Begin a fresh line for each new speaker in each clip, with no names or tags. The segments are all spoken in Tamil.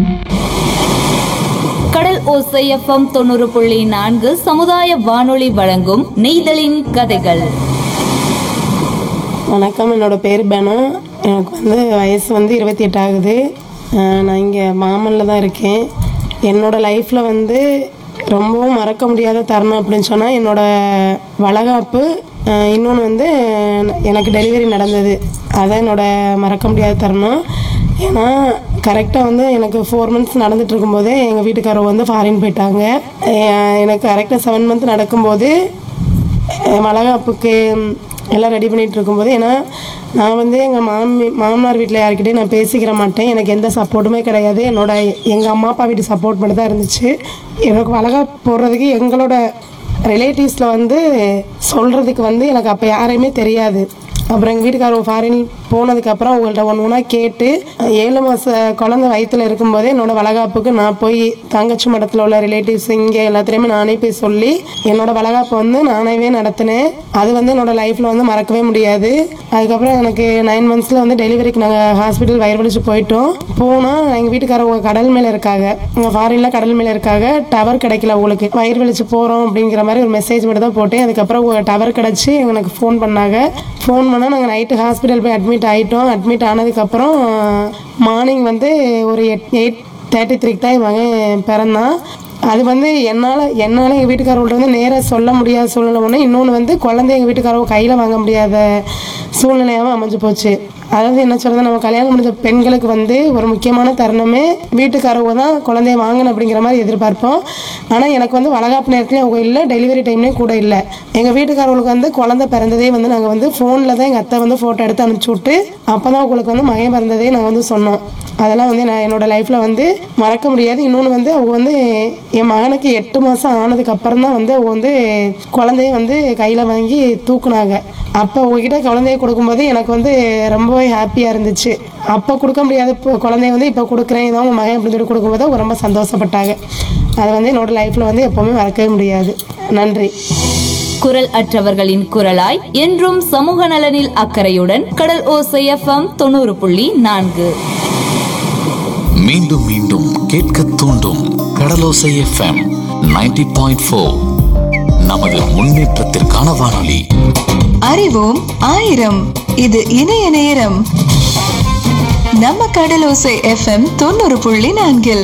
கடல் ஓசை எஃப்எம் தொண்ணூறு புள்ளி நான்கு சமுதாய வானொலி வழங்கும் நெய்தலின் கதைகள்
வணக்கம் என்னோட பேர் பெனு எனக்கு வந்து வயசு வந்து இருபத்தி எட்டு ஆகுது அஹ் நான் இங்கே மாமனில் தான் இருக்கேன் என்னோட லைஃப்பில் வந்து ரொம்பவும் மறக்க முடியாத தருணம் அப்படின்னு சொன்னால் என்னோட வளகாப்பு இன்னொன்று வந்து எனக்கு டெலிவரி நடந்தது அதான் என்னோட மறக்க முடியாத தருணம் ஏன்னா கரெக்டாக வந்து எனக்கு ஃபோர் மந்த்ஸ் நடந்துட்டு இருக்கும்போதே எங்கள் வீட்டுக்காரர் வந்து ஃபாரின் போயிட்டாங்க அஹ் எனக்கு கரெக்டாக செவன் மந்த் நடக்கும்போது அஹ் வளகாப்புக்கு ம், எல்லாம் ரெடி பண்ணிட்டு இருக்கும்போது ஏன்னா நான் வந்து எங்கள் மாமி மாமனார் வீட்டில் யார்கிட்டயும் நான் பேசிக்கிற மாட்டேன் எனக்கு எந்த சப்போர்ட்டுமே கிடையாது என்னோட எங்கள் அம்மா அப்பா வீட்டு சப்போர்ட் மட்டும் தான் இருந்துச்சு எனக்கு வளகாப்பு போடுறதுக்கு எங்களோட ரிலேட்டிவ்ஸில் வந்து சொல்கிறதுக்கு வந்து எனக்கு அப்போ யாரையுமே தெரியாது அப்புறம் எங்கள் வீட்டுக்காரர் ஃபாரின் போனதுக்கப்புறம் அவங்கள்ட்ட ஒன்று ஒன்றா கேட்டு ஏழு மாத குழந்தை வயித்துல இருக்கும்போதே என்னோட வளகாப்புக்கு நான் போய் தங்கச்சி மடத்தில் உள்ள ரிலேட்டிவ்ஸ் இங்கே எல்லாத்துலேயுமே நானே போய் சொல்லி என்னோட வளகாப்பு வந்து நானாவே நடத்தினேன் அது வந்து என்னோட லைஃப்பில் வந்து மறக்கவே முடியாது அதுக்கப்புறம் எனக்கு நைன் மந்த்ஸில் வந்து டெலிவரிக்கு நாங்கள் ஹாஸ்பிட்டல் வயிறு வலிச்சு போயிட்டோம் போனால் எங்கள் வீட்டுக்காரவங்க கடல் மேலே இருக்காங்க உங்கள் ஃபாரினில் கடல் மேலே இருக்காங்க டவர் கிடைக்கல உங்களுக்கு வயிறு வலிச்சு போகிறோம் அப்படிங்கிற மாதிரி ஒரு மெசேஜ் மட்டும் தான் போட்டேன் அதுக்கப்புறம் டவர் கிடச்சி எனக்கு ஃபோன் பண்ணாங்க ஃபோன் பண்ணால் நாங்கள் நைட்டு ஹாஸ்பிட்டல் போய் அட்மிட் ஆகிட்டோம் அட்மிட் ஆனதுக்கப்புறம் மார்னிங் வந்து ஒரு எட் எயிட் தேர்ட்டி த்ரீக்கு தான் என் மகன் பிறந்தான் அது வந்து என்னால் என்னால் எங்கள் வீட்டுக்காரவங்கள்ட்ட வந்து நேராக சொல்ல முடியாத சூழ்நிலை ஒன்று இன்னொன்று வந்து குழந்தை எங்கள் வீட்டுக்காரவங்க கையில் வாங்க முடியாத சூழ்நிலையாகவும் அமைஞ்சு போச்சு அதாவது என்ன சொல்றது நம்ம கல்யாணம் முடிஞ்ச பெண்களுக்கு வந்து ஒரு முக்கியமான தருணமே வீட்டுக்காரவங்க தான் குழந்தைய வாங்கணும் அப்படிங்கிற மாதிரி எதிர்பார்ப்போம் ஆனால் எனக்கு வந்து வளகாப்பு நேரத்துலையும் அவங்க இல்லை டெலிவரி டைம்லேயும் கூட இல்லை எங்கள் வீட்டுக்காரவங்களுக்கு வந்து குழந்தை பிறந்ததே வந்து நாங்கள் வந்து ஃபோனில் தான் எங்கள் அத்தை வந்து ஃபோட்டோ எடுத்து அனுப்பிச்சி விட்டு அப்போ தான் அவங்களுக்கு வந்து மகன் பிறந்ததே நாங்கள் வந்து சொன்னோம் அதெல்லாம் வந்து நான் என்னோட லைஃப்பில் வந்து மறக்க முடியாது இன்னொன்று வந்து அவங்க வந்து என் மகனுக்கு எட்டு மாதம் ஆனதுக்கு அப்புறம் தான் வந்து அவங்க வந்து குழந்தைய வந்து கையில் வாங்கி தூக்குனாங்க அப்போ உங்ககிட்ட குழந்தைய கொடுக்கும்போது எனக்கு வந்து ரொம்பவே ஹாப்பியாக இருந்துச்சு அப்போ கொடுக்க முடியாத இப்போ குழந்தைய வந்து இப்போ கொடுக்குறேன் இதான் உங்கள் மகன் அப்படின்னு சொல்லி கொடுக்கும்போது அவங்க ரொம்ப சந்தோஷப்பட்டாங்க அது வந்து என்னோட லைஃப்பில் வந்து எப்போவுமே மறக்கவே முடியாது நன்றி
குரல் அற்றவர்களின் குரலாய் என்றும் சமூக நலனில் அக்கறையுடன் கடல் ஓசை எஃப்எம் தொண்ணூறு புள்ளி நான்கு
மீண்டும் மீண்டும் கேட்க தூண்டும் கடலோசை எஃப்எம் 90.4 பாயிண்ட் ஃபோர் நமது முன்னேற்றத்திற்கான வானொலி
அறிவோம் ஆயிரம் இது இணைய நேரம் நம்ம கடலோசை எஃப்எம் தொண்ணூறு புள்ளி நான்கில்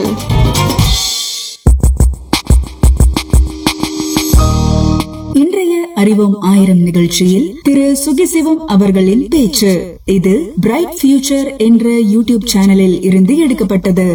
இன்றைய அறிவோம் ஆயிரம் நிகழ்ச்சியில் திரு சுகிசிவம் அவர்களின் பேச்சு இது பிரைட் ஃபியூச்சர் என்ற யூடியூப் சேனலில் இருந்து எடுக்கப்பட்டது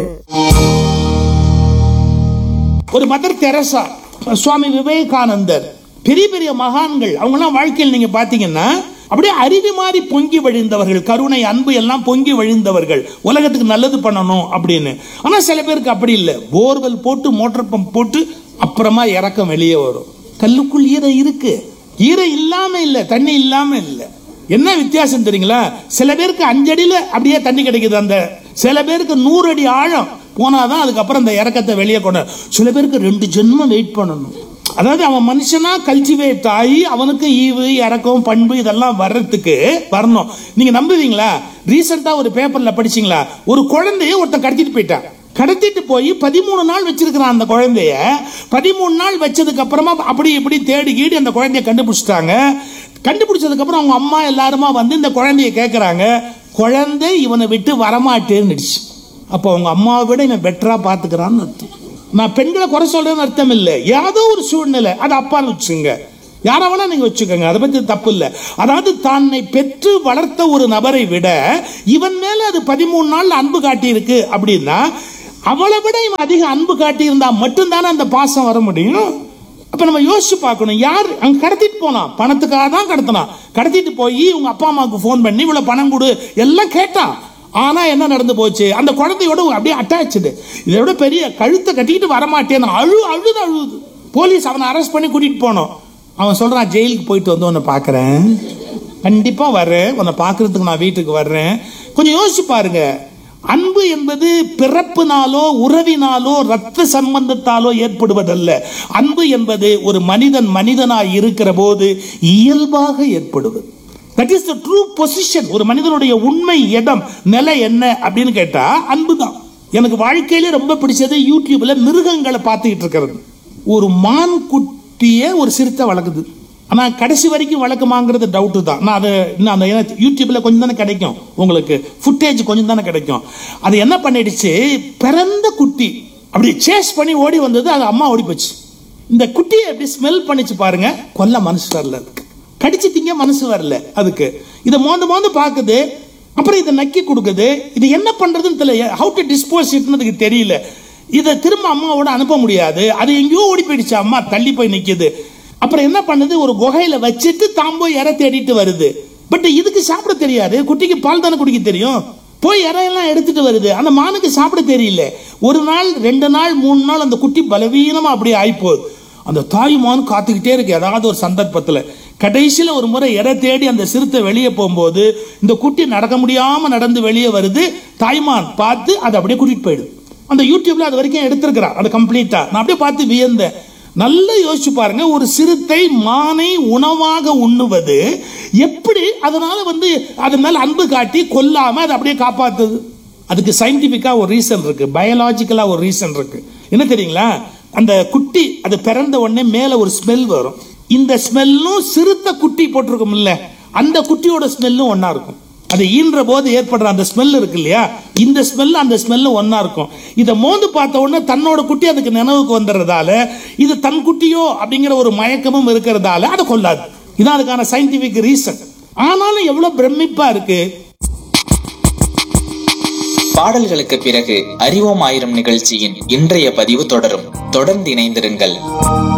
ஒரு மதர் தெரசா சுவாமி விவேகானந்தர் பெரிய பெரிய மகான்கள் அவங்கெல்லாம் வாழ்க்கையில் நீங்க பாத்தீங்கன்னா அப்படியே அருவி மாதிரி பொங்கி வழிந்தவர்கள் கருணை அன்பு எல்லாம் பொங்கி வழிந்தவர்கள் உலகத்துக்கு நல்லது பண்ணணும் அப்படின்னு ஆனா சில பேருக்கு அப்படி இல்லை போர்வெல் போட்டு மோட்டர் பம்ப் போட்டு அப்புறமா இறக்கம் வெளியே வரும் கல்லுக்குள் ஈரம் இருக்கு ஈரம் இல்லாம இல்ல தண்ணி இல்லாம இல்ல என்ன வித்தியாசம் தெரியுங்களா சில பேருக்கு அஞ்சடியில அப்படியே தண்ணி கிடைக்குது அந்த சில பேருக்கு நூறு அடி ஆழம் போனாதான் அதுக்கப்புறம் அந்த இறக்கத்தை வெளியே கொண்டு சில பேருக்கு ரெண்டு ஜென்மம் வெயிட் பண்ணணும் அதாவது அவன் மனுஷனா கல்டிவேட் ஆகி அவனுக்கு ஈவு இறக்கம் பண்பு இதெல்லாம் வர்றதுக்கு வரணும் நீங்க நம்புவீங்களா ரீசெண்டா ஒரு பேப்பர்ல படிச்சீங்களா ஒரு குழந்தைய ஒருத்தன் கடத்திட்டு போயிட்டான் கடத்திட்டு போய் பதிமூணு நாள் வச்சிருக்கிறான் அந்த குழந்தைய பதிமூணு நாள் வச்சதுக்கு அப்புறமா அப்படி இப்படி தேடி கீடி அந்த குழந்தைய கண்டுபிடிச்சிட்டாங்க கண்டுபிடிச்சதுக்கு அப்புறம் அவங்க அம்மா எல்லாருமா வந்து இந்த குழந்தைய கேட்கறாங்க குழந்தை இவனை விட்டு வரமாட்டேன்னுடுச்சு அப்போ அவங்க அம்மாவை விட இவன் பெட்டரா பாத்துக்கிறான்னு அர்த்தம் நான் பெண்களை குறை சொல்றேன்னு அர்த்தம் இல்லை ஏதோ ஒரு சூழ்நிலை அது அப்பான்னு வச்சுங்க யாரை வேணா நீங்க வச்சுக்கோங்க அதை பத்தி தப்பு இல்லை அதாவது தன்னை பெற்று வளர்த்த ஒரு நபரை விட இவன் மேல அது பதிமூணு நாள் அன்பு காட்டி இருக்கு அப்படின்னா அவளை விட இவன் அதிக அன்பு காட்டி இருந்தா மட்டும்தானே அந்த பாசம் வர முடியும் அப்ப நம்ம யோசிச்சு பார்க்கணும் யார் அங்க கடத்திட்டு போனான் பணத்துக்காக தான் கடத்தினான் கடத்திட்டு போய் உங்க அப்பா அம்மாவுக்கு ஃபோன் பண்ணி இவ்வளவு பணம் கொடு எல்லாம் கேட்டான் ஆனா என்ன நடந்து போச்சு அந்த குழந்தையோட அப்படியே அட்டாச்சு இதை விட பெரிய கழுத்தை கட்டிக்கிட்டு வரமாட்டேன் அழு அழுது அழுது போலீஸ் அவனை அரெஸ்ட் பண்ணி கூட்டிட்டு போனோம் அவன் சொல்றான் ஜெயிலுக்கு போயிட்டு வந்து உன்னை பார்க்கறேன் கண்டிப்பா வர்றேன் உன்னை பார்க்கறதுக்கு நான் வீட்டுக்கு வர்றேன் கொஞ்சம் யோசிச்சு பாருங்க அன்பு என்பது பிறப்பினாலோ உறவினாலோ ரத்த சம்பந்தத்தாலோ ஏற்படுவதல்ல அன்பு என்பது ஒரு மனிதன் மனிதனாய் இருக்கிற போது இயல்பாக ஏற்படுவது that is the true position ஒரு மனிதனுடைய உண்மை இடம் நிலை என்ன அப்படின்னு கேட்டா அன்பு தான் எனக்கு வாழ்க்கையில ரொம்ப பிடிச்சது யூடியூப்ல மிருகங்களை பார்த்துக்கிட்டு இருக்கிறது ஒரு மான் குட்டியை ஒரு சிறுத்தை வளர்க்குது ஆனா கடைசி வரைக்கும் வளர்க்குமாங்கிறது டவுட்டு தான் நான் அதை இன்னும் அந்த ஏன்னா யூடியூப்ல கொஞ்சம் தானே கிடைக்கும் உங்களுக்கு ஃபுட்டேஜ் கொஞ்சம் தானே கிடைக்கும் அது என்ன பண்ணிடுச்சு பிறந்த குட்டி அப்படி சேஸ் பண்ணி ஓடி வந்தது அது அம்மா ஓடி போச்சு இந்த குட்டியை எப்படி ஸ்மெல் பண்ணிச்சு பாருங்க கொல்ல மனசு வரல அதுக்கு கடிச்சு திங்க மனசு வரல அதுக்கு இதை மோந்து மோந்து பார்க்குது அப்புறம் இதை நக்கி கொடுக்குது இது என்ன பண்றதுன்னு தெரியல ஹவு டு டிஸ்போஸ் இதுக்கு தெரியல இதை திரும்ப அம்மாவோட அனுப்ப முடியாது அது எங்கேயோ ஓடி போயிடுச்சு அம்மா தள்ளி போய் நிக்குது அப்புறம் என்ன பண்ணுது ஒரு குகையில வச்சுட்டு தான் போய் இறை தேடிட்டு வருது பட் இதுக்கு சாப்பிட தெரியாது குட்டிக்கு பால் தானே குடிக்க தெரியும் போய் இறையெல்லாம் எடுத்துட்டு வருது அந்த மானுக்கு சாப்பிட தெரியல ஒரு நாள் ரெண்டு நாள் மூணு நாள் அந்த குட்டி பலவீனமா அப்படியே ஆயிப்போகுது அந்த தாய் மான் காத்துக்கிட்டே இருக்கு ஏதாவது ஒரு சந்தர்ப்பத்துல கடைசியில ஒரு முறை இறை தேடி அந்த சிறுத்தை வெளியே போகும்போது இந்த குட்டி நடக்க முடியாம நடந்து வெளியே வருது தாய்மான் பார்த்து அதை அப்படியே கூட்டிட்டு போயிடுது அந்த யூடியூப்ல அது வரைக்கும் எடுத்திருக்கிறான் அது கம்ப்ளீட்டா நான் அப்படியே பார்த்து வியந்தேன் நல்லா யோசிச்சு பாருங்க ஒரு சிறுத்தை மானை உணவாக உண்ணுவது எப்படி அதனால வந்து அது மேல அன்பு காட்டி கொல்லாம அதை அப்படியே காப்பாத்துது அதுக்கு சயின்டிபிக்கா ஒரு ரீசன் இருக்கு பயாலாஜிக்கலா ஒரு ரீசன் இருக்கு என்ன தெரியுங்களா அந்த குட்டி அது பிறந்த உடனே மேல ஒரு ஸ்மெல் வரும் இந்த ஸ்மெல்லும் சிறுத்தை குட்டி போட்டிருக்கும்ல அந்த குட்டியோட ஸ்மெல்லும் ஒண்ணா இருக்கும் அது ஈன்ற போது ஏற்படுற அந்த ஸ்மெல் இருக்கு இல்லையா இந்த ஸ்மெல் அந்த ஸ்மெல்லு ஒண்ணா இருக்கும் இதை மோந்து பார்த்த உடனே தன்னோட குட்டி அதுக்கு நினைவுக்கு வந்துடுறதால இது தன் குட்டியோ அப்படிங்கிற ஒரு மயக்கமும் இருக்கிறதால அதை கொல்லாது இதான் அதுக்கான சயின்டிபிக் ரீசன் ஆனாலும் எவ்வளவு பிரமிப்பா இருக்கு
பாடல்களுக்கு பிறகு அறிவோம் ஆயிரம் நிகழ்ச்சியின் இன்றைய பதிவு தொடரும் தொடர்ந்து இணைந்திருங்கள்